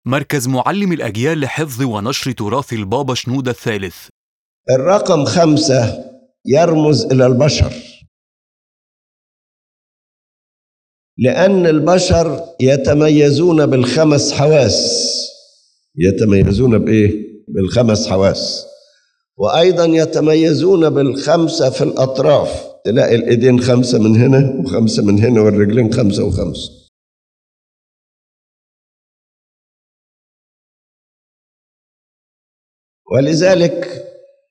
مركز معلم الأجيال لحفظ ونشر تراث البابا شنودة الثالث الرقم خمسة يرمز إلى البشر لأن البشر يتميزون بالخمس حواس يتميزون بإيه؟ بالخمس حواس وأيضا يتميزون بالخمسة في الأطراف تلاقي الإيدين خمسة من هنا وخمسة من هنا والرجلين خمسة وخمسة ولذلك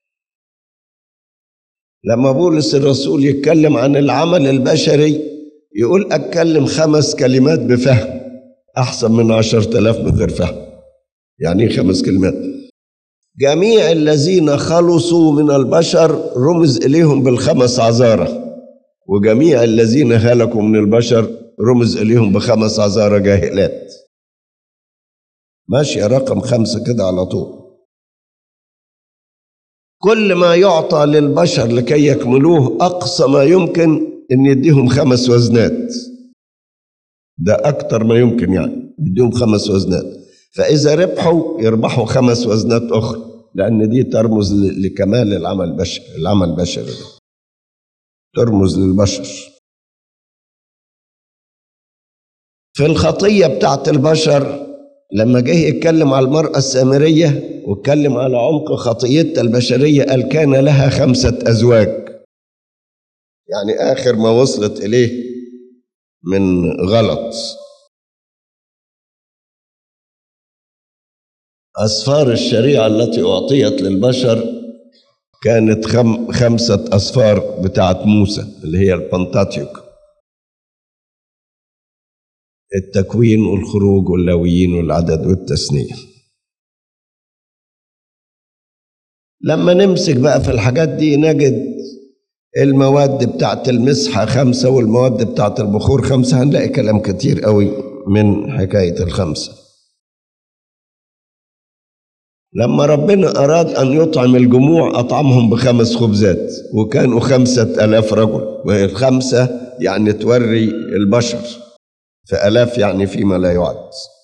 لما بولس الرسول يتكلم عن العمل البشري يقول أتكلم خمس كلمات بفهم أحسن من عشرة آلاف من غير فهم يعني إيه خمس كلمات جميع الذين خلصوا من البشر رمز إليهم بالخمس عذارة وجميع الذين هلكوا من البشر رمز إليهم بخمس عذارة جاهلات ماشي رقم خمسة كده على طول كل ما يعطى للبشر لكي يكملوه أقصى ما يمكن أن يديهم خمس وزنات ده أكتر ما يمكن يعني يديهم خمس وزنات فإذا ربحوا يربحوا خمس وزنات أخرى لأن دي ترمز ل- لكمال العمل البشري العمل البشري ده ترمز للبشر في الخطية بتاعت البشر لما جه يتكلم على المرأة السامرية واتكلم على عمق خطيتها البشرية قال كان لها خمسة أزواج يعني آخر ما وصلت إليه من غلط أسفار الشريعة التي أعطيت للبشر كانت خم خمسة أسفار بتاعت موسى اللي هي البنتاتيوك التكوين والخروج واللاويين والعدد والتثنية لما نمسك بقى في الحاجات دي نجد المواد بتاعت المسحة خمسة والمواد بتاعت البخور خمسة هنلاقي كلام كتير قوي من حكاية الخمسة لما ربنا أراد أن يطعم الجموع أطعمهم بخمس خبزات وكانوا خمسة ألاف رجل وهي الخمسة يعني توري البشر فألاف يعني فيما لا يعد